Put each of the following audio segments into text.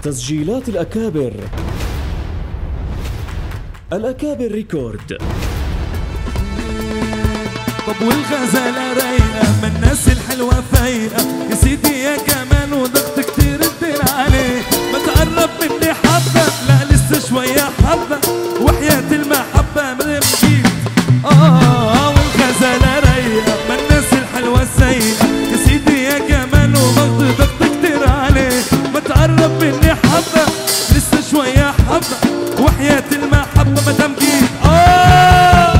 تسجيلات الأكابر الأكابر ريكورد طب والغزالة رايقة من الناس الحلوة فايقة يا سيدي يا جمال وضغط كتير الدين عليه ما تقرب مني حبة لا لسه شوية حبة وحياة المحبة ما مشيت آه والغزالة رايقة من الناس الحلوة سايقة يا سيدي يا جمال وضغط ضغط كتير عليه ما تقرب مني حبة لسه شوية حبة وحياة المحبة ما دام جيت آه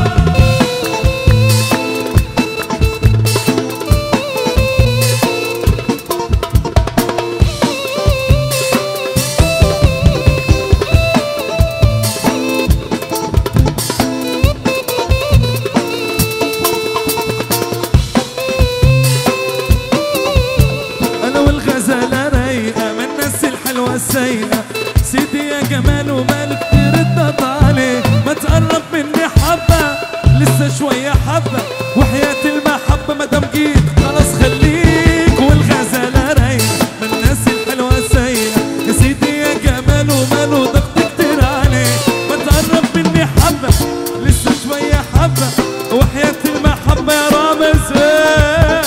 انا والغزاله رايقه من الناس الحلوه السايقه سيدي يا جمال ومالك ترد عليه ما تقرب مني حبه لسه شويه حبه وحياه المحبه ما دام جيت خلاص خليك والغزاله رايقه من الناس الحلوه السايقه يا سيدي يا جمال وماله ضغط كتير عليه ما تقرب مني حبه لسه شويه حبه وحياه المحبه يا رامز إيه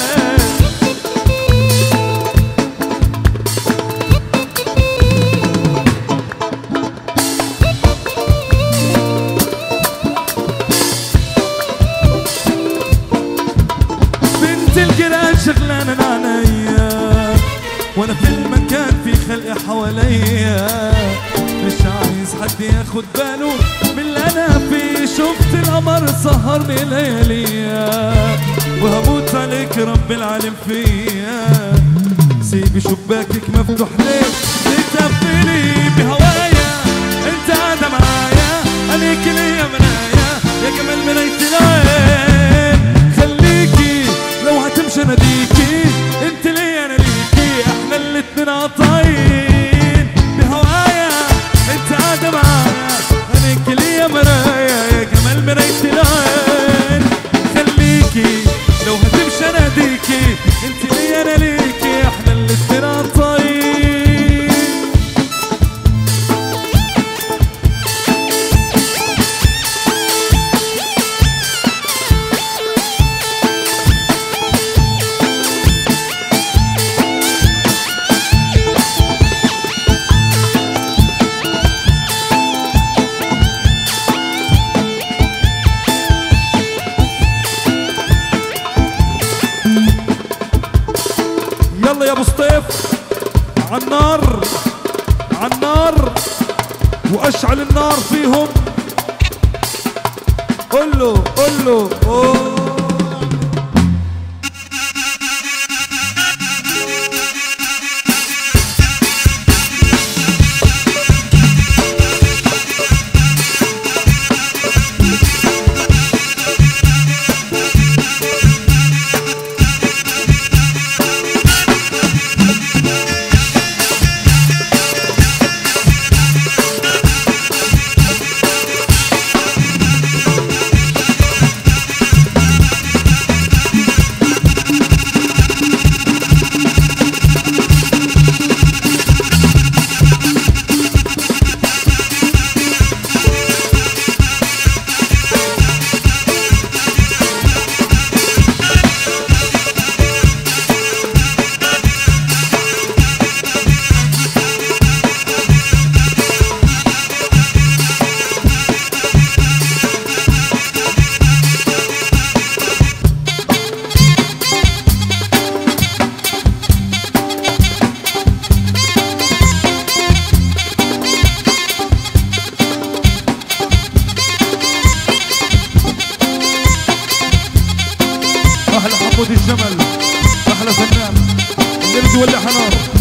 بنت الجيران شغلانة عنيا وانا في المكان في خلق حواليا مش عايز حد ياخد باله من اللي انا فيه شفت القمر سهرني لياليا وهموت عليك رب العالم فيا سيبي شباكك مفتوح ليه لتقفلي بهوايا انت قاعدة معايا عليك ليا منايا يا جمال مراية العين خليكي لو هتمشي اناديكي انت ليا انا ليكي احنا الاتنين قطايين بهوايا انت قاعدة معايا عليك ليا مرايا يا جمال مراية العين خليكي لو هتمشي اناديكي انت ليا انا ليكي احنا الاتنين قطايين يلا يا ابو سطيف عالنار عالنار واشعل النار فيهم قول له قول له أوه. احلى حمود الجمل احلى فنان اللي بده يولع نار